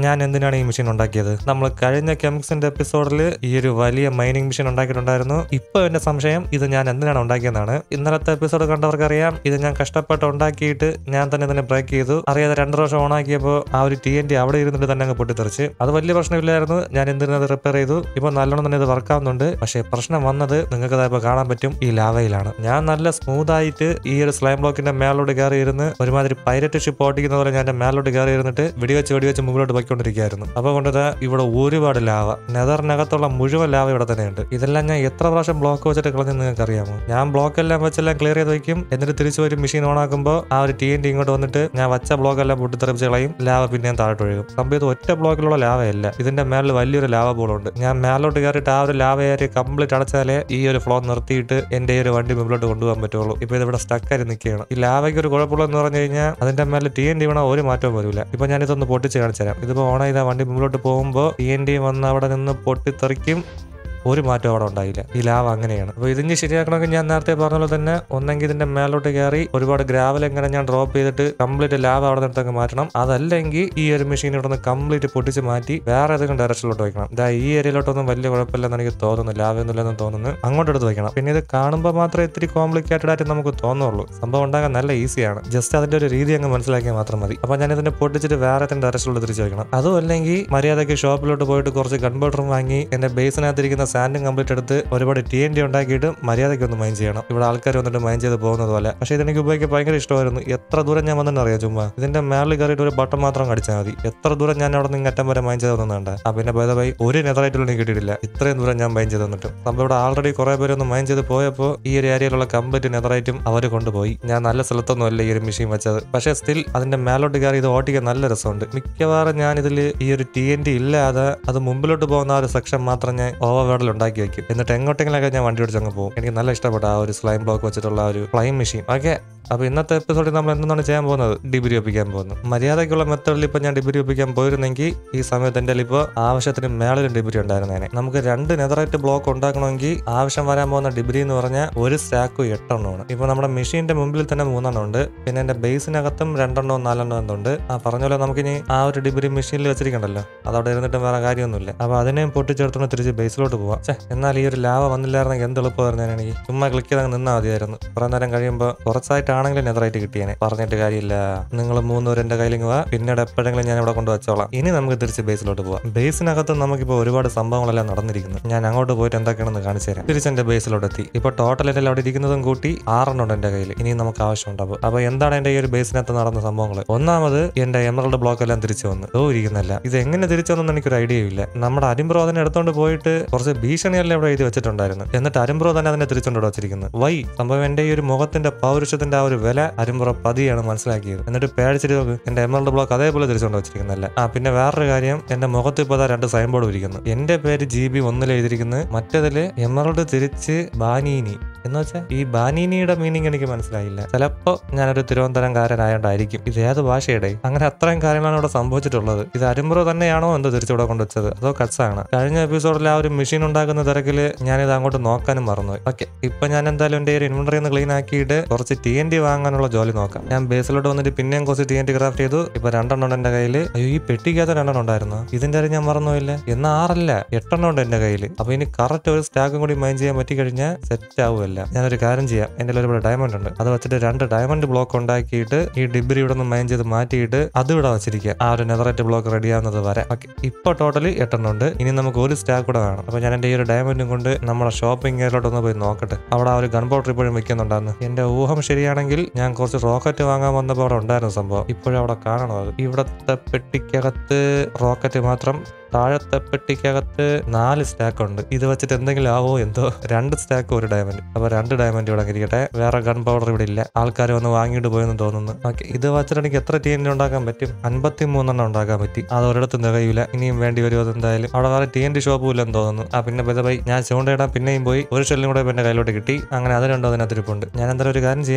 ഞാൻ എന്തിനാണ് ഈ മെഷീൻ ഉണ്ടാക്കിയത് നമ്മൾ കഴിഞ്ഞ കെമിക്സിന്റെ എപ്പിസോഡിൽ ഈ ഒരു വലിയ മൈനിങ് മെഷീൻ ഉണ്ടാക്കിയിട്ടുണ്ടായിരുന്നു ഇപ്പൊ എന്റെ സംശയം ഇത് ഞാൻ എന്തിനാണ് ഉണ്ടാക്കിയതാണ് ഇന്നലത്തെ എപ്പിസോഡ് കണ്ടവർക്കറിയാം ഇത് ഞാൻ കഷ്ടപ്പെട്ട് ഉണ്ടാക്കിയിട്ട് ഞാൻ തന്നെ തന്നെ ബ്രേക്ക് ചെയ്തു അറിയാതെ രണ്ടു പ്രാവശ്യം ഓൺ ആക്കിയപ്പോൾ ആ ഒരു ടി എൻ ടി അവിടെ ഇരുന്നിട്ട് തന്നെ അങ്ങ് പൊട്ടിത്തെറിച്ച് അത് വലിയ പ്രശ്നമില്ലായിരുന്നു ഞാൻ എന്തിനത് റിപ്പയർ ചെയ്തു ഇപ്പൊ നല്ലോണം തന്നെ ഇത് വർക്ക് ആവുന്നുണ്ട് പക്ഷേ പ്രശ്നം വന്നത് നിങ്ങൾക്ക് ഇപ്പോൾ കാണാൻ പറ്റും ഈ ലാവയിലാണ് ഞാൻ നല്ല സ്മൂത്ത് ആയിട്ട് ഈ ഒരു സ്ലൈം ബ്ലോക്കിന്റെ മേലോട്ട് കയറി ഇരുന്ന് ഒരുമാതിരി പൈരറ്റ് ഷിപ്പ് ഓടിക്കുന്ന പോലെ ഞാൻ എന്റെ മേലോട്ട് കയറി ഇരുന്നിട്ട് വെടിവെച്ച് വെടിവെച്ച് മുമ്പിലോട്ട് പോയിക്കൊണ്ടിരിക്കുകയായിരുന്നു അപ്പോൾ കൊണ്ടത് ഇവിടെ ഒരുപാട് ലാവ നെതറിനകത്തുള്ള മുഴുവൻ ലാവ ഇവിടെ തന്നെയുണ്ട് ഇതെല്ലാം ഞാൻ എത്ര പ്രാവശ്യം ബ്ലോക്ക് വെച്ചിട്ട് കളഞ്ഞെന്ന് നിങ്ങൾക്ക് അറിയാമോ ഞാൻ ബ്ലോക്ക് എല്ലാം വെച്ചെല്ലാം ക്ലിയർ ചെയ്ത് വയ്ക്കും എന്നിട്ട് തിരിച്ചു ഒരു മെഷീൻ ഓൺ ആക്കുമ്പോൾ ആ ഒരു ടി എൻ ടി ഇങ്ങോട്ട് വന്നിട്ട് ഞാൻ വച്ച ബ്ലോക്ക് എല്ലാം പൊട്ടിത്തെറിച്ച് കളയും ലാവ പിന്നെയും താഴോട്ട് ഒഴുകും സംഭവം ഇത് ഒറ്റ ബ്ലോക്കിലുള്ള ലാവയല്ല ഇതിന്റെ മേളിൽ വലിയൊരു ലാവ ബോളുണ്ട് ഞാൻ മേലോട്ട് കയറിയിട്ട് ആ ഒരു ലാവ ഏരിയ കംപ്ലീറ്റ് അടച്ചാലേ ഈ ഒരു ഫ്ലോ നിർത്തിയിട്ട് എന്റെ ഈ ഒരു വണ്ടി മുമ്പിലോട്ട് കൊണ്ടുപോകാൻ പറ്റുള്ളൂ ഇപ്പൊ ഇതിവിടെ സ്റ്റക്കായി നിൽക്കുകയാണ് ഈ ലാവയ്ക്ക് ഒരു കുഴപ്പമുള്ളതെന്ന് പറഞ്ഞു കഴിഞ്ഞാൽ അതിന്റെ മേലെ ടി എൻ ഡി വീണാൽ ഒരു മാറ്റവും വരില്ല ഇപ്പൊ ഞാൻ ഇതൊന്ന് പൊട്ടിച്ച് കാണിച്ചു തരാം ഇതിപ്പോ ഓൺ ചെയ്ത വണ്ടി മുമ്പിലോട്ട് പോകുമ്പോൾ ടി എൻ ഡി വന്ന് അവിടെ നിന്ന് പൊട്ടിത്തെറിക്കും ഒരു മാറ്റം അവിടെ ഉണ്ടായില്ല ഈ ലാവ് അങ്ങനെയാണ് അപ്പോൾ ഇതിന് ശരിയാക്കണമെങ്കിൽ ഞാൻ നേരത്തെ പറഞ്ഞ പോലെ തന്നെ ഒന്നെങ്കിൽ ഇതിന്റെ മേലോട്ട് കയറി ഒരുപാട് ഗ്രാവൽ എങ്ങനെ ഞാൻ ഡ്രോപ്പ് ചെയ്തിട്ട് കംപ്ലീറ്റ് ലാവ് അവിടെ നിന്നൊക്കെ മാറ്റണം അതല്ലെങ്കിൽ ഈ ഒരു മെഷീൻ ഇവിടെ നിന്ന് കംപ്ലീറ്റ് പൊട്ടിച്ച് മാറ്റി വേറെ ഏതെങ്കിലും ഡയറക്ഷനിലോട്ട് വയ്ക്കണം ഇതാ ഈ ഏരിയയിലോട്ടൊന്നും വലിയ കുഴപ്പമില്ലെന്ന് എനിക്ക് തോന്നുന്നു ലാവ് ഒന്നുമില്ലെന്ന് തോന്നുന്നു അങ്ങോട്ട് എടുത്ത് വയ്ക്കണം പിന്നെ ഇത് കാണുമ്പോൾ മാത്രമേ ഇത്തിരി കോംപ്ലിക്കേറ്റഡ് ആയിട്ട് നമുക്ക് തോന്നുള്ളൂ സംഭവം ഉണ്ടാകാൻ നല്ല ഈസിയാണ് ജസ്റ്റ് അതിന്റെ ഒരു രീതി അങ്ങ് മനസ്സിലാക്കിയാൽ മാത്രം മതി അപ്പോൾ ഞാൻ ഇതിനെ പൊട്ടിച്ചിട്ട് വേറെ ഏതെങ്കിലും ഡയറക്ഷനിലോട്ട് തിരിച്ച് വയ്ക്കണം അതും അല്ലെങ്കിൽ മര്യാദയ്ക്ക് ഷോപ്പിലോട്ട് പോയിട്ട് കുറച്ച് കൺവേർട്ടറും വാങ്ങി എന്റെ ബേസിനകത്തിരിക്കുന്ന സാൻഡും കംപ്ലീറ്റ് എടുത്ത് ഒരുപാട് ടി എൻ ഡി ഉണ്ടാക്കിയിട്ട് മര്യാദയ്ക്ക് ഒന്ന് മൈൻഡ് ചെയ്യണം ഇവിടെ ആൾക്കാർ വന്നിട്ട് മൈൻഡ് ചെയ്ത് പോകുന്നത് പോലെ പക്ഷേ ഇതെനിക്ക് ഉപയോഗിക്കാൻ ഭയങ്കര ഇഷ്ടമായിരുന്നു എത്ര ദൂരം ഞാൻ വന്നിട്ട് അറിയാം ചുമ്മാ ഇതിന്റെ മേളിൽ കയറിയിട്ട് ഒരു ബട്ടൺ മാത്രം കടിച്ചാൽ മതി എത്ര ദൂരം ഞാൻ അവിടെ നിന്ന് അറ്റം വരെ മൈൻഡ് ചെയ്ത് തന്നുണ്ട് ആ പിന്നെ ബൈ ഒരു നെതറായിട്ടുള്ള എനിക്ക് കിട്ടിയിട്ടില്ല ഇത്രയും ദൂരം ഞാൻ മൈൻഡ് ചെയ്ത് തന്നിട്ടും സംഭവം ഇവിടെ ആൾറെഡി കുറെ പേര് ഒന്ന് മൈൻഡ് ചെയ്ത് പോയപ്പോൾ ഈ ഒരു ഏരിയയിലുള്ള കംപ്ലീറ്റ് നെതറായിട്ടും അവർ കൊണ്ടുപോയി ഞാൻ നല്ല സ്ഥലത്തൊന്നും അല്ല ഈ ഒരു മെഷീൻ വെച്ചത് പക്ഷേ സ്റ്റിൽ അതിന്റെ മേലോട്ട് കയറി ഇത് ഓട്ടിക്കാൻ നല്ല രസമുണ്ട് മിക്കവാറും ഞാൻ ഇതിൽ ഈ ഒരു ടി എൻ ടി ഇല്ലാതെ അത് മുമ്പിലോട്ട് പോകുന്ന ആ ഒരു സെക്ഷൻ മാത്രം ഞാൻ ഓവർ വേർഡിൽ ഉണ്ടാക്കി വെക്കും എന്നിട്ട് എങ്ങോട്ടെങ്കിലൊക്കെ ഞാൻ വണ്ടി ഓടിച്ച് അങ്ങ് പോകും എനിക്ക് നല്ല ഇഷ്ടപ്പെട്ട ആ ഒരു സ്ലൈം ബ്ലോക്ക് വെച്ചിട്ടുള്ള ആ ഒരു ഫ്ലൈം മെഷീൻ ഓക്കെ അപ്പൊ ഇന്നത്തെ എപ്പിസോഡിൽ നമ്മൾ എന്താണ് ചെയ്യാൻ പോകുന്നത് ഡിഗ്രി ഒപ്പിക്കാൻ പോകുന്നത് മര്യാദയ്ക്കുള്ള മെത്തേഡിൽ ഇപ്പൊ ഞാൻ ഡിഗ്രി ഒപ്പിക്കാൻ പോയിരുന്നെങ്കിൽ ഈ സമയത്ത് എൻ്റെ ഇപ്പോൾ ആവശ്യത്തിന് മേളിലും ഡിഗ്രി ഉണ്ടായിരുന്നേനെ നമുക്ക് രണ്ട് നെതറൈറ്റ് ബ്ലോക്ക് ഉണ്ടാക്കണമെങ്കിൽ ആവശ്യം വരാൻ പോകുന്ന ഡിഗ്രി എന്ന് പറഞ്ഞാൽ ഒരു സ്റ്റാക്കും എട്ടെണ്ണമാണ് ഇപ്പൊ നമ്മുടെ മെഷീന്റെ മുമ്പിൽ തന്നെ മൂന്നെണ്ണം ഉണ്ട് പിന്നെ എന്റെ ബേസിനകത്തും രണ്ടെണ്ണോ നാലെണ്ണോ എന്തുണ്ട് ആ പറഞ്ഞ പോലെ നമുക്കിനി ആ ഒരു ഡിഗ്രി മെഷീനിൽ വെച്ചിരിക്കണ്ടല്ലോ അതവിടെ ഇരുന്നിട്ടും വേറെ കാര്യമൊന്നുമില്ല അപ്പൊ അതിനെയും പൊട്ടിച്ചെടുത്തോണ്ട് തിരിച്ച് ബേസിലോട്ട് പോവാം ഛെ, എന്നാൽ ഈ ഒരു ലാവ വന്നില്ലായിരുന്നെങ്കിൽ എന്ത് എളുപ്പമായിരുന്നു ഞാൻ എനിക്ക് ചുമ്മാ ക്ലിക്ക് ചെയ്ത് നിന്നാൽ മതിയായിരുന്നു കുറെ നേരം കഴിയുമ്പോൾ കുറച്ചായിട്ടാണെങ്കിലും നെതറായിട്ട് കിട്ടിയേനെ പറഞ്ഞിട്ട് കാര്യമില്ല നിങ്ങൾ മൂന്നുപേരും എന്റെ കയ്യിലേക്ക് വാ പിന്നീട് എപ്പോഴെങ്കിലും ഞാൻ ഇവിടെ കൊണ്ട് വെച്ചോളാം ഇനി നമുക്ക് തിരിച്ച് ബേസിലോട്ട് പോവാം ബേസിനകത്ത് നമുക്കിപ്പോൾ ഒരുപാട് സംഭവങ്ങളെല്ലാം നടന്നിരിക്കുന്നു ഞാൻ അങ്ങോട്ട് പോയിട്ട് എന്തൊക്കെയാണെന്ന് കാണിച്ചു തരാം തിരിച്ച് എന്റെ ബേസിലോട്ട് എത്തി ഇപ്പൊ ടോട്ടൽ എന്റെ അവിടെ ഇരിക്കുന്നതും കൂട്ടി ആറെണ്ണം ഉണ്ട് എന്റെ കയ്യിൽ ഇനി നമുക്ക് ആവശ്യമുണ്ടാവും അപ്പൊ എന്താണ് എന്റെ ഈ ഒരു ബേസിനകത്ത് നടന്ന സംഭവങ്ങൾ ഒന്നാമത് എന്റെ എമറൽഡ് ബ്ലോക്ക് എല്ലാം തിരിച്ചു വന്നു ഓ ഇരിക്കുന്നല്ല ഇത് എങ്ങനെ തിരിച്ചു വന്നെന്ന് എനിക്കൊരു ഐഡിയ ഇല്ല നമ്മുടെ അരിമ്പ്രോ അതിനെ എടുത്തോണ്ട് പോയിട്ട് കുറച്ച് ഭീഷണിയെല്ലാം ഇവിടെ എഴുതി വെച്ചിട്ടുണ്ടായിരുന്നു എന്നിട്ട് അരിമ്പ്രോ തന്നെ അതിനെ തിരിച്ചുകൊണ്ട് വെച്ചിരിക്കുന്നത് വൈ സംഭവം എന്റെ ഈ ഒരു മുഖത്തിന്റെ പൗരുഷത്തിന്റെ ആ ഒരു വില അരിമ്പ്രോ പതിയാണ് മനസ്സിലാക്കിയത് എന്നിട്ട് പേടിച്ചിട്ട് നോക്ക് എന്റെ എമറൽഡ് ബ്ലോക്ക് അതേപോലെ തിരിച്ചുകൊണ്ട് വെച്ചിരിക്കുന്നല്ല ആ പിന്നെ വേറൊരു കാര്യം എന്റെ മുഖത്ത് ഇപ്പോൾ ദാ രണ്ട് സൈൻ ബോർഡ് ഇരിക്കുന്നു എന്റെ പേര് ജി ബി ഒന്നിൽ എഴുതിയിരിക്കുന്നത് മറ്റേതില് എമറൽഡ് തിരിച്ച് ബാനീനി എന്ന് വെച്ചാൽ ഈ ബാനീനിയുടെ മീനിങ് എനിക്ക് മനസ്സിലായില്ല ചിലപ്പോ ഞാനൊരു തിരുവനന്തപുരംകാരനായോണ്ടായിരിക്കും ഇത് ഏത് ഭാഷയുടെ അങ്ങനെ അത്രയും കാര്യങ്ങളാണ് ഇവിടെ സംഭവിച്ചിട്ടുള്ളത് ഇത് അരുമ്പ്രോ തന്നെയാണോ എന്തോ തിരിച്ചിവിടെ കൊണ്ടുവച്ചത് അതോ കട്സാണ് കഴിഞ്ഞ എപ്പിസോഡിൽ ആ ഒരു മെഷീൻ ഉണ്ടാക്കുന്ന തിരക്കിൽ ഞാനിത് അങ്ങോട്ട് നോക്കാനും മറന്നുപോയി ഓക്കെ ഇപ്പൊ ഞാൻ എന്തായാലും എന്റെ ഒരു ഇൻവെന്ററി ഒന്ന് ക്ലീൻ ആക്കിയിട്ട് കുറച്ച് ടി എൻ ടി വാങ്ങാനുള്ള ജോലി നോക്കാം ഞാൻ ബേസിലോട്ട് വന്നിട്ട് പിന്നെയും കുറച്ച് ടി എൻ ടി ക്രാഫ്റ്റ് ചെയ്തു ഇപ്പൊ രണ്ടെണ്ണം ഉണ്ട് എന്റെ കയ്യിൽ അയ്യോ ഈ പെട്ടിക്കകത്ത് രണ്ടെണ്ണം ഉണ്ടായിരുന്നു ഇതിന്റെ കാര്യം ഞാൻ മറന്നുപോയില്ല എന്നാ ആറല്ല എട്ടെണ്ണം ഉണ്ട് എന്റെ കയ്യിൽ അപ്പൊ ഇനി കറക്റ്റ് ഒരു സ്റ്റാക്കും കൂടി മൈൻ ചെയ്യാൻ പറ്റി കഴിഞ്ഞാൽ സെറ്റ് ആവുമല്ല ഞാനൊരു കാര്യം ചെയ്യാം എന്റെ കയ്യിൽ ഒരുപാട് ഡയമണ്ട് ഉണ്ട് അത് വെച്ചിട്ട് രണ്ട് ഡയമണ്ട് ബ്ലോക്ക് ഉണ്ടാക്കിയിട്ട് ഈ ഡിബ്രി ഇവിടെ നിന്ന് മൈൻ ചെയ്ത് മാറ്റിയിട്ട് അത് ഇവിടെ വെച്ചിരിക്കുക ആ ഒരു നെതറൈറ്റ് ബ്ലോക്ക് റെഡി ആവുന്നത് വരെ ഓക്കെ ഇപ്പൊ ടോട്ടലി എട്ടെണ്ണം ഉണ്ട് ഇനി നമുക്ക് ഒരു സ്റ്റാക്ക് കൂടെ വേണം അപ്പൊ ഞാൻ എന്റെ ഈ ഒരു ഡയമണ്ടും കൊണ്ട് നമ്മുടെ ഷോപ്പിംഗ് ഏരിയയിലോട്ട് ഒന്ന് പോയി നോക്കട്ടെ അവിടെ ആ ഒരു ഗൺ പൗഡർ ഇപ്പോഴും വെക്കുന്നുണ്ടായിരുന്നു എന്റെ ഊഹം ശരിയാണെങ്കിൽ ഞാൻ കുറച്ച് റോക്കറ്റ് വാങ്ങാൻ വന്നപ്പോൾ അവിടെ ഉണ്ടായിരുന്നു സംഭവം ഇപ്പോഴും അവിടെ കാണണം അത് ഇവിടത്തെ പെട്ടിക്കകത്ത് റോക്കറ്റ് മാത്രം താഴത്തെ പെട്ടിക്കകത്ത് നാല് സ്റ്റാക്ക് ഉണ്ട് ഇത് വെച്ചിട്ട് എന്തെങ്കിലും ആവോ എന്തോ രണ്ട് സ്റ്റാക്ക് ഒരു ഡയമണ്ട് അപ്പൊ രണ്ട് ഡയമണ്ട് ഇവിടെ ഇരിക്കട്ടെ വേറെ ഗൺ പൗഡർ ഇവിടെ ഇല്ല ആൾക്കാർ വന്ന് വാങ്ങിയിട്ട് പോയെന്ന് തോന്നുന്നു ഓക്കെ ഇത് വെച്ചിട്ട് എനിക്ക് എത്ര ടി എൻ ഉണ്ടാക്കാൻ പറ്റും അൻപത്തി മൂന്നെണ്ണം ഉണ്ടാക്കാൻ പറ്റി അത് ഒരിടത്തും തികയില്ല ഇനിയും വേണ്ടി വരുമോ അതെന്തായാലും അവിടെ വേറെ ടി എൻ ടി ഷോപ്പും ഇല്ലെന്ന് തോന്നുന്നു ആ പിന്നെ ബൈ ഞാൻ ചൂണ്ടയിടാൻ പിന്നെയും പോയി ഒരു ഷെല്ലും കൂടെ എന്റെ കയ്യിലോട്ട് കിട്ടി അങ്ങനെ അത് രണ്ടോ അതിനകത്ത് ഇരിപ്പുണ്ട് ഞാൻ എന്തായാലും ഒരു കാര്യം ചെയ്യാം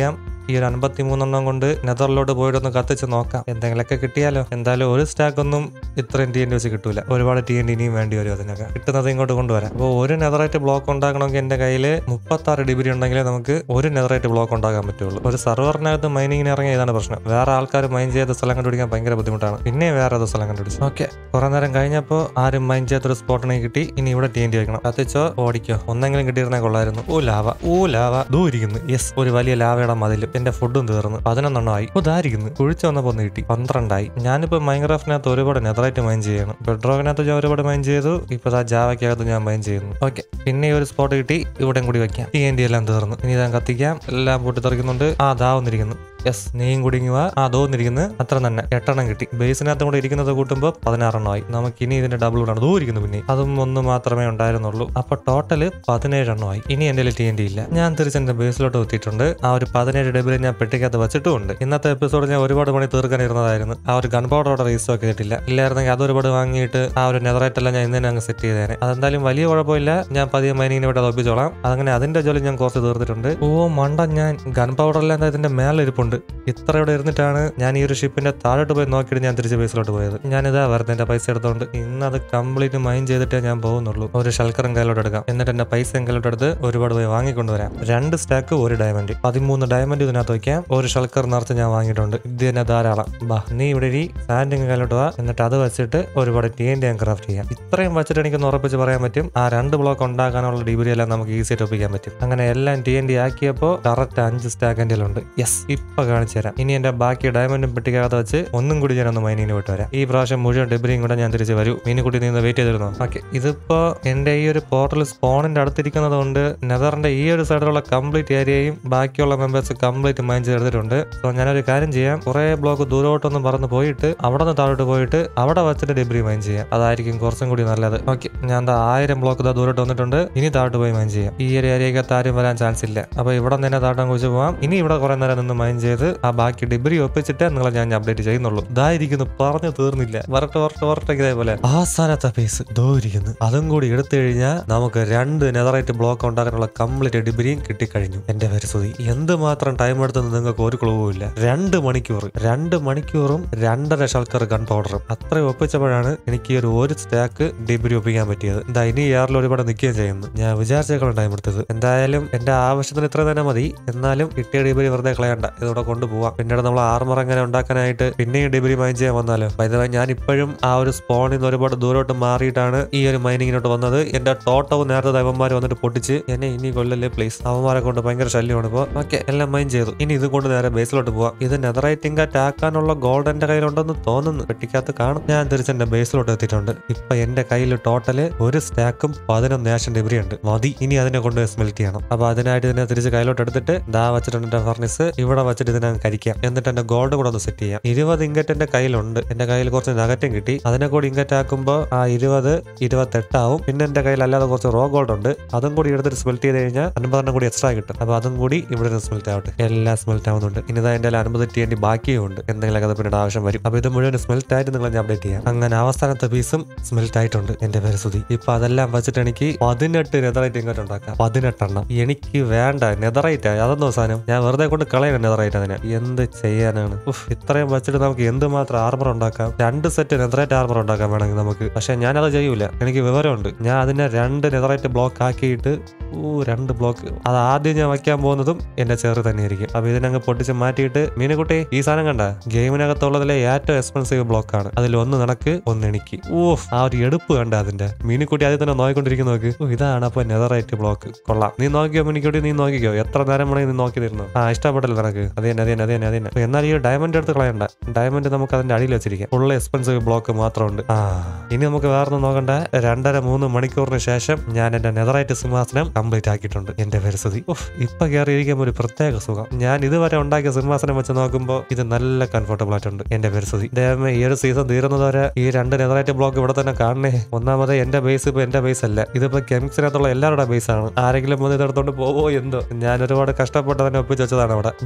ഈ ഒരു അൻപത്തി മൂന്നെണ്ണം കൊണ്ട് നെതറിലോട്ട് പോയിട്ടൊന്ന് കത്തിച്ച് നോക്കാം എന്തെങ്കിലുമൊക്കെ കിട്ടിയാലോ എന്തായാലും ഒരു സ്റ്റാക്ക് ഒന്നും ഇത്രയും ടി എൻ വെച്ച് കിട്ടൂല ഒരുപാട് ടി എൻ ഇനിയും വേണ്ടി വരും അതിനൊക്കെ കിട്ടുന്നത് ഇങ്ങോട്ട് കൊണ്ടുവരാം അപ്പോൾ ഒരു നെതറൈറ്റ് ബ്ലോക്ക് ഉണ്ടാക്കണമെങ്കിൽ എന്റെ കയ്യിൽ മുപ്പത്തി ആറ് ഡിഗ്രി ഉണ്ടെങ്കിലേ നമുക്ക് ഒരു നെതറൈറ്റ് ബ്ലോക്ക് ഉണ്ടാക്കാൻ പറ്റുള്ളൂ ഒരു സെർവറിനകത്ത് മൈനിങ്ങിന് ഇറങ്ങിയ ഇതാണ് പ്രശ്നം വേറെ ആൾക്കാർ മൈൻ ചെയ്ത സ്ഥലം കണ്ടുപിടിക്കാൻ ഭയങ്കര ബുദ്ധിമുട്ടാണ് പിന്നെ വേറെ ഏതോ സ്ഥലം കണ്ടുപിടിച്ചു ഓക്കെ കുറെ നേരം കഴിഞ്ഞപ്പോൾ ആരും മൈൻ ചെയ്യാത്തൊരു സ്പോട്ടിനെ കിട്ടി ഇനി ഇവിടെ ടി എൻ വെക്കണം കത്തിച്ചോ ഓടിക്കോ ഒന്നെങ്കിലും കിട്ടിയിരുന്നേ കൊള്ളായിരുന്നു ഓ ലാവ ഓ ലാവ ദൂ ഇരിക്കുന്നു യെസ് ഒരു വലിയ ലാവയുടെ മതിലും എന്റെ ഫുഡും തീർന്നു പതിനൊന്നെണ്ണം ആയി ഓ ഇതായിരിക്കുന്നു കുഴിച്ചു വന്നപ്പോൾ ഒന്ന് കിട്ടി പന്ത്രണ്ടായി ഞാനിപ്പോ മൈൻക്രാഫ്റ്റിനകത്ത് ഒരുപാട് നെതറായിട്ട് മൈൻ ചെയ്യണം ബെഡ്റോക്കിനകത്ത് ഞാൻ ഒരുപാട് മൈൻ ചെയ്തു ഇപ്പൊ ആ ജാവയ്ക്കകത്ത് ഞാൻ മൈൻ ചെയ്യുന്നു ഓക്കെ പിന്നെ ഈ ഒരു സ്പോട്ട് കിട്ടി ഇവിടെയും കൂടി വെക്കാം ടി എൻ ഡി എല്ലാം തീർന്നു ഇനി ഞാൻ കത്തിക്കാം എല്ലാം പൊട്ടിത്തെറിക്കുന്നുണ്ട് ആ ദാവുന്നിരിക്കുന്നു യെസ് നീയും കൂടി ഇങ്ങ് വാ ആ തോന്നിരിക്കുന്നു അത്ര തന്നെ എട്ടെണ്ണം കിട്ടി ബേസിനകത്തും കൂടെ ഇരിക്കുന്നത് കൂട്ടുമ്പോൾ പതിനാറെണ്ണമായി നമുക്ക് ഇനി ഇതിന്റെ ഡബിൾ കൂടാണ് ദൂ ഇരിക്കുന്നു പിന്നെ അതും ഒന്ന് മാത്രമേ ഉണ്ടായിരുന്നുള്ളൂ അപ്പൊ ടോട്ടല് പതിനേഴെണ്ണമായി ഇനി എന്റെ ടി എൻ ഡി ഇല്ല ഞാൻ തിരിച്ച് എന്റെ ബേസിലോട്ട് എത്തിയിട്ടുണ്ട് ആ ഒരു പതിനേഴ് ഡബിൾ ഞാൻ പെട്ടിക്കകത്ത് വെച്ചിട്ടുമുണ്ട് ഇന്നത്തെ എപ്പിസോഡ് ഞാൻ ഒരുപാട് പണി തീർക്കാൻ ഇരുന്നതായിരുന്നു ആ ഒരു ഗൺ പൗഡർ അവിടെ റീസ്റ്റോക്ക് ചെയ്തിട്ടില്ല ഇല്ലായിരുന്നെങ്കിൽ അത് ഒരുപാട് വാങ്ങിയിട്ട് ആ ഒരു നെതറേറ്റ് എല്ലാം ഞാൻ ഇന്ന് തന്നെ അങ്ങ് സെറ്റ് ചെയ്തേനെ അതെന്തായാലും വലിയ കുഴപ്പമില്ല ഞാൻ പതിയെ മൈനിങ്ങിനെ വിട്ട് അത് ഒപ്പിച്ചോളാം അതങ്ങനെ അതിന്റെ ജോലി ഞാൻ കുറച്ച് തീർത്തിട്ടുണ്ട് ഓ മണ്ട ഞാൻ ഗൺ പൗഡർ എല്ലാം എന്താ ഇതിന്റെ മേലെ ഇരിപ്പുണ്ട് ഇത്ര ഇവിടെ ഇരുന്നിട്ടാണ് ഞാൻ ഈ ഒരു ഷിപ്പിന്റെ താഴോട്ട് പോയി നോക്കിയിട്ട് ഞാൻ തിരിച്ച് ബേസിലോട്ട് പോയത് ഞാനിതാ വെറുതെ എന്റെ പൈസ എടുത്തോണ്ട് ഇന്ന് അത് കംപ്ലീറ്റ് മൈൻ ചെയ്തിട്ടേ ഞാൻ പോകുന്നുള്ളൂ ഒരു ഷൽക്കറും കയ്യിലോട്ട് എടുക്കാം എന്നിട്ട് എന്റെ പൈസ കയ്യിലോട്ട് എടുത്ത് ഒരുപാട് പോയി വാങ്ങിക്കൊണ്ടുവരാം രണ്ട് സ്റ്റാക്ക് ഒരു ഡയമണ്ട് പതിമൂന്ന് ഡയമണ്ട് ഇതിനകത്ത് വയ്ക്കാം ഒരു ഷൽക്കർ നിറച്ച് ഞാൻ വാങ്ങിയിട്ടുണ്ട് ഇത് തന്നെ ധാരാളം ബാ നീ ഇവിടെ ഈ സാൻഡിങ് കയ്യിലോട്ട് വാ എന്നിട്ട് അത് വെച്ചിട്ട് ഒരുപാട് ടി എൻ ഞാൻ ക്രാഫ്റ്റ് ചെയ്യാം ഇത്രയും വെച്ചിട്ട് എനിക്കൊന്ന് ഉറപ്പിച്ച് പറയാൻ പറ്റും ആ രണ്ട് ബ്ലോക്ക് ഉണ്ടാക്കാനുള്ള ഡിഗ്രി എല്ലാം നമുക്ക് ഈസി ആയിട്ട് ഒപ്പിക്കാൻ പറ്റും അങ്ങനെ എല്ലാം ടി എൻ ഡി ആക്കിയപ്പോൾ കറക്റ്റ് അഞ്ച് സ്റ്റാക്ക് എൻ്റെ ഉണ്ട് യെസ് ഇപ്പൊ കാണിച്ചു തരാം ഇനി എന്റെ ബാക്കി ഡയമണ്ടും പെട്ടിക്കകത്ത് വെച്ച് ഒന്നും കൂടി ഞാൻ ഒന്ന് മൈനിങ്ങിന് വിട്ട് വരാം ഈ പ്രാവശ്യം മുഴുവൻ ഡെബ്രിയും കൂടെ ഞാൻ തിരിച്ച് വരൂ മീനുകുട്ടി നിന്ന് വെയിറ്റ് ചെയ്തിരുന്നു ഓക്കെ ഇതിപ്പോ എന്റെ ഈ ഒരു പോർട്ടൽ സ്പോണിന്റെ അടുത്തിരിക്കുന്നത് കൊണ്ട് നെതറിന്റെ ഈ ഒരു സൈഡിലുള്ള കംപ്ലീറ്റ് ഏരിയയും ബാക്കിയുള്ള മെമ്പേഴ്സ് കംപ്ലീറ്റ് മൈൻ ചെയ്തെടുത്തിട്ടുണ്ട് സോ ഞാനൊരു കാര്യം ചെയ്യാം കുറെ ബ്ലോക്ക് ദൂരോട്ടൊന്ന് പറന്ന് പോയിട്ട് അവിടെ നിന്ന് താഴോട്ട് പോയിട്ട് അവിടെ വെച്ചിട്ട് ഡെബ്രി മൈൻ ചെയ്യാം അതായിരിക്കും കുറച്ചും കൂടി നല്ലത് ഓക്കെ ഞാൻ എന്താ ആയിരം ബ്ലോക്ക് ഇതാ ദൂരോട്ട് വന്നിട്ടുണ്ട് ഇനി താഴോട്ട് പോയി മൈൻ ചെയ്യാം ഈ ഒരു ഏരിയക്കകത്ത് ആരും വരാൻ ചാൻസ് ഇല്ല അപ്പൊ ഇവിടെ നിന്ന് തന്നെ താഴോട്ട് കുറിച്ച് പോവാം ഇനി ഇവിടെ കുറെ നേരം നിന്ന് മൈൻ ചെയ്ത് ആ ബാക്കി ഡിബ്രി ഒപ്പിച്ചിട്ട് നിങ്ങളെ ഞാൻ അപ്ഡേറ്റ് ചെയ്യുന്നുള്ളൂ ഇതായിരിക്കുന്നു പറഞ്ഞു തീർന്നില്ല വരട്ടെ വരട്ടെ വരട്ടെ ഇതേപോലെ അവസാനത്തെ പീസ് ദോ ഇരിക്കുന്നു അതും കൂടി എടുത്തു കഴിഞ്ഞാൽ നമുക്ക് രണ്ട് നെതറൈറ്റ് ബ്ലോക്ക് ഉണ്ടാക്കാനുള്ള കംപ്ലീറ്റ് ഡിബ്രിയും കിട്ടിക്കഴിഞ്ഞു എന്റെ പരിസ്ഥിതി എന്തുമാത്രം ടൈം എടുത്തെന്ന് നിങ്ങൾക്ക് ഒരു ക്ലൂവില്ല രണ്ട് മണിക്കൂർ രണ്ട് മണിക്കൂറും രണ്ടര ഷൾക്കർ ഗൺ പൗഡറും അത്രയും ഒപ്പിച്ചപ്പോഴാണ് എനിക്ക് ഈ ഒരു ഒരു സ്റ്റാക്ക് ഡിബ്രി ഒപ്പിക്കാൻ പറ്റിയത് എന്താ ഇനി എയറിൽ ഒരുപാട് നിൽക്കുകയും ചെയ്യുന്നു ഞാൻ വിചാരിച്ചേക്കാളും ടൈം എടുത്തത് എന്തായാലും എന്റെ ആവശ്യത്തിന് ഇത്ര തന്നെ മതി എന്നാലും കിട്ടിയ ഡിബ്രി വെറുതെ കളയണ്ട ഇതോടെ കൊണ്ടുപോവാം പിന്നീട് നമ്മൾ ആർമർ എങ്ങനെ ഉണ്ടാക്കാനായിട്ട് പിന്നെയും ഡിബ്രി മൈൻ ചെയ്യാൻ വന്നാലോ വൈദ്യുതി ഞാൻ ഇപ്പോഴും ആ ഒരു സ്പോണിൽ നിന്ന് ഒരുപാട് ദൂരോട്ട് മാറിയിട്ടാണ് ഈ ഒരു മൈനിങ്ങിനോട്ട് വന്നത് എന്റെ ടോട്ടവും നേരത്തെ ദൈവന്മാർ വന്നിട്ട് പൊട്ടിച്ച് എന്നെ ഇനി കൊല്ലല്ലേ പ്ലീസ് അവന്മാരെ കൊണ്ട് ഭയങ്കര ശല്യമാണ് ഇപ്പോൾ ഓക്കെ എല്ലാം മൈൻ ചെയ്തു ഇനി ഇത് കൊണ്ട് നേരെ ബേസിലോട്ട് പോവാം ഇത് നെതറൈറ്റിംഗ് ആക്കാനുള്ള ഗോൾഡ് എന്റെ കയ്യിലുണ്ടെന്ന് തോന്നുന്നു പെട്ടിക്കകത്ത് കാണും ഞാൻ തിരിച്ച് എന്റെ ബേസിലോട്ട് എത്തിയിട്ടുണ്ട് ഇപ്പൊ എന്റെ കയ്യിൽ ടോട്ടല് ഒരു സ്റ്റാക്കും പതിനൊന്ന് ആഷൻ ഡിബ്രി ഉണ്ട് മതി ഇനി അതിനെ കൊണ്ട് സ്മെൽറ്റ് ചെയ്യണം അപ്പൊ അതിനായിട്ട് ഇതിനെ തിരിച്ച് കയ്യിലോട്ട് എടുത്തിട്ട് ദാ വെച്ചിട്ടുണ്ട് എന്റെ ഫർണിസ് ഇവിടെ വെച്ചിട്ട് ഇതിനെ കരിക്കാം എന്നിട്ട് എന്റെ ഗോൾഡ് കൂടെ ഒന്ന് സെറ്റ് ചെയ്യാം ഇരുപത് ഇങ്കറ്റ് എന്റെ കയ്യിലുണ്ട് എന്റെ കയ്യിൽ കുറച്ച് നഗറ്റും കിട്ടി അതിനെ കൂടി ഇങ്കറ്റ് ആക്കുമ്പോൾ ആ ഇരുപത് ഇരുപത്തെട്ടാവും പിന്നെ എന്റെ കയ്യിൽ അല്ലാതെ കുറച്ച് റോ ഗോൾഡ് ഉണ്ട് അതും കൂടി എടുത്തിട്ട് സ്മെൽറ്റ് ചെയ്ത് കഴിഞ്ഞാൽ അൻപതെണ്ണം കൂടി എക്സ്ട്രാ കിട്ടും അപ്പൊ അതും കൂടി ഇവിടെ സ്മെൽറ്റ് ആവട്ടെ എല്ലാം സ്മെൽറ്റ് ആവുന്നുണ്ട് ഇനി ഇതാ എന്റെ അൻപത് ടി എൻ ബാക്കിയും ഉണ്ട് എന്തെങ്കിലുമൊക്കെ അത് പിന്നീട് ആവശ്യം വരും അപ്പൊ ഇത് മുഴുവൻ സ്മെൽറ്റ് ആയിട്ട് നിങ്ങൾ ഞാൻ അപ്ഡേറ്റ് ചെയ്യാം അങ്ങനെ അവസാനത്തെ പീസും സ്മെൽറ്റ് ആയിട്ടുണ്ട് എന്റെ പേര് സുധി ഇപ്പൊ അതെല്ലാം വെച്ചിട്ട് എനിക്ക് പതിനെട്ട് നെതറൈറ്റ് ഇങ്ങോട്ട് ഉണ്ടാക്കാം പതിനെട്ടെണ്ണം എനിക്ക് വേണ്ട നെതറൈറ്റ് അതൊന്നും സാധനം ഞാൻ വെറുതെ കൊണ്ട് കളയണം നെതറൈറ്റ് അതിനെ എന്ത് ചെയ്യാനാണ് ഉഫ്, ഇത്രയും വെച്ചിട്ട് നമുക്ക് എന്തുമാത്രം ആർമർ ഉണ്ടാക്കാം രണ്ട് സെറ്റ് നെതറൈറ്റ് ആർമർ ഉണ്ടാക്കാം വേണമെങ്കിൽ നമുക്ക് പക്ഷെ ഞാൻ അത് ചെയ്യൂല എനിക്ക് വിവരമുണ്ട് ഞാൻ അതിനെ രണ്ട് നെതറൈറ്റ് ബ്ലോക്ക് ആക്കിയിട്ട് ഓ രണ്ട് ബ്ലോക്ക് അത് ആദ്യം ഞാൻ വയ്ക്കാൻ പോകുന്നതും എന്റെ ചെറു തന്നെയായിരിക്കും അപ്പൊ ഇതിനങ്ങ് പൊട്ടിച്ച് മാറ്റിയിട്ട് മീനുകുട്ടി ഈ സാധനം കണ്ട ഗെയിമിനകത്തുള്ളതിലെ ഏറ്റവും എക്സ്പെൻസീവ് ബ്ലോക്ക് ആണ് അതിൽ ഒന്ന് നടക്ക് ഒന്ന് എനിക്ക് ഓ ആ ഒരു എടുപ്പ് കണ്ട അതിന്റെ മീനുക്കുട്ടി ആദ്യം തന്നെ നോക്കിക്കൊണ്ടിരിക്കുന്ന നോക്ക് ഓ ഇതാണ് അപ്പൊ നെതറൈറ്റ് ബ്ലോക്ക് കൊള്ളാം നീ നോക്കിയോ മീനുക്കുട്ടി നീ നോക്കിക്കോ എത്ര നേരം വേണമെങ്കിൽ നീ നോക്കി തരുന്നു ആ ഇഷ്ടപ്പെട്ടല്ലോ നിനക്ക് അത് തന്നെ അത് തന്നെ അത് തന്നെ അത് തന്നെ എന്നാൽ ഈ ഡയമണ്ട് എടുത്ത് കളയണ്ട ഡയമണ്ട് നമുക്ക് അതിന്റെ അടിയിൽ വെച്ചിരിക്കാം ഫുൾ എക്സ്പെൻസീവ് ബ്ലോക്ക് മാത്രമുണ്ട് ആ ഇനി നമുക്ക് വേറൊന്നും നോക്കണ്ട രണ്ടര മൂന്ന് മണിക്കൂറിന് ശേഷം ഞാൻ എന്റെ നെതറൈറ്റ് സിംഹാസനം കംപ്ലീറ്റ് ആക്കിയിട്ടുണ്ട് എന്റെ പരിസ്ഥിതി ഉഫ്, ഇപ്പൊ കയറിയിരിക്കുമ്പോൾ ഒരു പ്രത്യേക സുഖം ഞാൻ ഇതുവരെ ഉണ്ടാക്കിയ സിംഹാസനം വെച്ച് നോക്കുമ്പോൾ ഇത് നല്ല കംഫർട്ടബിൾ ആയിട്ടുണ്ട് എന്റെ പരിസ്ഥിതി ദൈവമേ ഈ ഒരു സീസൺ തീരുന്നതുവരെ ഈ രണ്ട് നെതറൈറ്റ് ബ്ലോക്ക് ഇവിടെ തന്നെ കാണണേ ഒന്നാമത് എന്റെ ബേസ് ഇപ്പൊ എന്റെ ബേസ് അല്ല ഇതിപ്പോ കെമിക്സിനകത്തുള്ള എല്ലാവരുടെ ബേസ് ആണ് ആരെങ്കിലും വന്ന് ഇതെടുത്തോണ്ട് പോവോ എന്തോ ഞാൻ ഒരുപാട് കഷ്ടപ്പെട്ട് തന്നെ ഒപ്പിച്ച് വെച്ചതാണ് അവിടെ ഞാൻ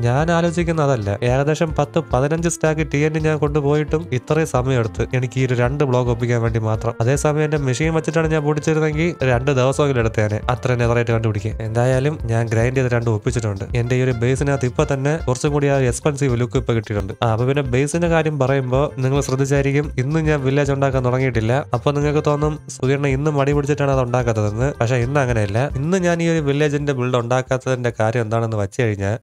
ആലോചിക്കുന്ന അതല്ല ഏകദേശം പത്ത് പതിനഞ്ച് സ്റ്റാക്ക് ടി എൻ ഞാൻ കൊണ്ടുപോയിട്ടും ഇത്രയും സമയം എടുത്ത് എനിക്ക് ഈ ഒരു രണ്ട് ബ്ലോക്ക് ഒപ്പിക്കാൻ വേണ്ടി മാത്രം അതേസമയം എന്റെ മെഷീൻ വെച്ചിട്ടാണ് ഞാൻ പൊടിച്ചിരുന്നെങ്കിൽ രണ്ട് ദിവസമെങ്കിലും എടുത്തേനെ അത്ര നെതറായിട്ട് കണ്ടുപിടിക്കാൻ എന്തായാലും ഞാൻ ഗ്രൈൻഡ് ചെയ്ത് രണ്ട് ഒപ്പിച്ചിട്ടുണ്ട് എന്റെ ഈ ഒരു ബേസിനകത്ത് ഇപ്പൊ തന്നെ കുറച്ചും കൂടി ആ എക്സ്പെൻസീവ് ലുക്ക് ഇപ്പൊ കിട്ടിയിട്ടുണ്ട് ആ, അപ്പൊ പിന്നെ ബേസിന്റെ കാര്യം പറയുമ്പോൾ നിങ്ങൾ ശ്രദ്ധിച്ചായിരിക്കും ഇന്നും ഞാൻ വില്ലേജ് ഉണ്ടാക്കാൻ തുടങ്ങിയിട്ടില്ല അപ്പൊ നിങ്ങൾക്ക് തോന്നും സുധീറിനെ ഇന്ന് മടി പിടിച്ചിട്ടാണ് അത് ഉണ്ടാക്കാത്തതെന്ന് പക്ഷെ ഇന്ന് അങ്ങനെയല്ല ഇന്ന് ഞാൻ ഈ ഒരു വില്ലേജിന്റെ ബിൽഡ് ഉണ്ടാക്കാത്തതിന്റെ കാര്യം എന്താണെന്ന് വെച്ച് കഴിഞ്ഞാൽ